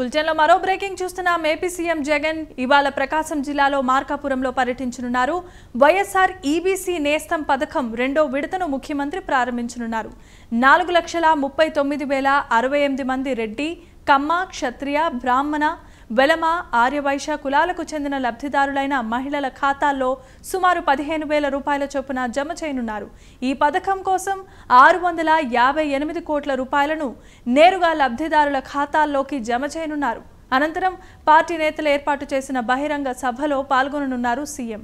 బులెటిన్లో మరో బ్రేకింగ్ చూస్తున్నాం ఏపీ సీఎం జగన్ ఇవాళ ప్రకాశం జిల్లాలో మార్కాపురంలో పర్యటించనున్నారు వైఎస్ఆర్ ఈబీసీ నేస్తం పథకం రెండో విడతను ముఖ్యమంత్రి ప్రారంభించనున్నారు నాలుగు లక్షల ముప్పై తొమ్మిది వేల అరవై ఎనిమిది మంది రెడ్డి కమ్మ క్షత్రియ బ్రాహ్మణ వెలమ ఆర్యవైశ్య కులాలకు చెందిన లబ్ధిదారులైన మహిళల ఖాతాల్లో సుమారు పదిహేను వేల రూపాయల చొప్పున జమ చేయనున్నారు ఈ పథకం కోసం ఆరు వందల యాభై ఎనిమిది కోట్ల రూపాయలను నేరుగా లబ్ధిదారుల ఖాతాల్లోకి జమ చేయనున్నారు అనంతరం పార్టీ నేతలు ఏర్పాటు చేసిన బహిరంగ సభలో పాల్గొననున్నారు సీఎం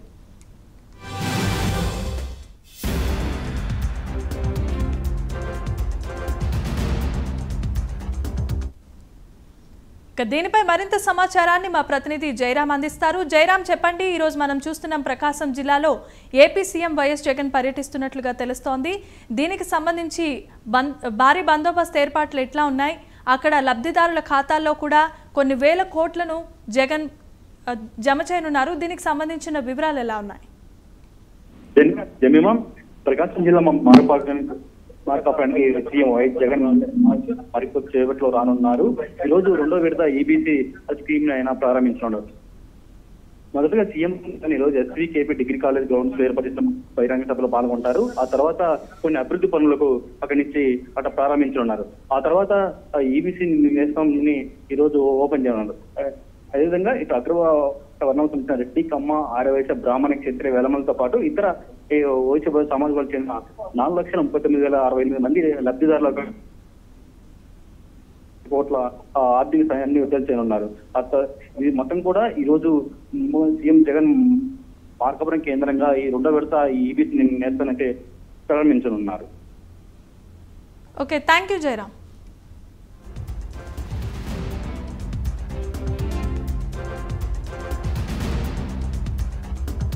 ఇక దీనిపై మరింత సమాచారాన్ని మా ప్రతినిధి జయరాం అందిస్తారు జయరాం చెప్పండి ఈరోజు మనం చూస్తున్నాం ప్రకాశం జిల్లాలో ఏపీ సీఎం వైఎస్ జగన్ పర్యటిస్తున్నట్లుగా తెలుస్తోంది దీనికి సంబంధించి బం భారీ బందోబస్తు ఏర్పాట్లు ఎట్లా ఉన్నాయి అక్కడ లబ్ధిదారుల ఖాతాల్లో కూడా కొన్ని వేల కోట్లను జగన్ ఆ, జమ చేయనున్నారు దీనికి సంబంధించిన వివరాలు ఎలా ఉన్నాయి జమీమా ప్రకాశం జిల్లా మారపాకానికి మార్కాపానికి సీఎం వైఎస్ జగన్ మరికొద్ది సేపట్లో రానున్నారు ఈ రోజు రెండో విడత ఈబీసీ స్కీమ్ ఆయన ప్రారంభించనున్నారు మొదటగా సీఎం ఈ రోజు SV KP degree college grounds ఏర్పరిచిన బహిరంగ సభలో పాల్గొంటారు ఆ తర్వాత కొన్ని అభివృద్ధి పనులకు అక్కడి నుంచి అట ప్రారంభించనున్నారు ఆ తర్వాత ఈబీసీ నేస్తంని ఈ రోజు ఓపెన్ చేయనున్నారు అదేవిధంగా ఇటు అగ్రవ వర్ణం చెందిన రెడ్డి కమ్మ ఆరవైశ్య బ్రాహ్మణ క్షత్రియ వేలమలతో పాటు ఇతర ఈ ఓచ సమాజ వర్గాలకు చెందిన నాలుగు లక్షల ముప్పై తొమ్మిది వేల అరవై ఎనిమిది మంది లబ్ధిదారులకు కోట్ల ఆ, ఆర్థిక సాయాన్ని విడుదల చేయనున్నారు అత- ఇది మొత్తం కూడా ఈ రోజు మ- సీఎం జగన్ మార్కపురం కేంద్రంగా ఈ రెండో విడత ఈ ఈబీసీ నేస్తానంటే ప్రారంభించనున్నారు ఓకే థ్యాంక్ యూ జయరాం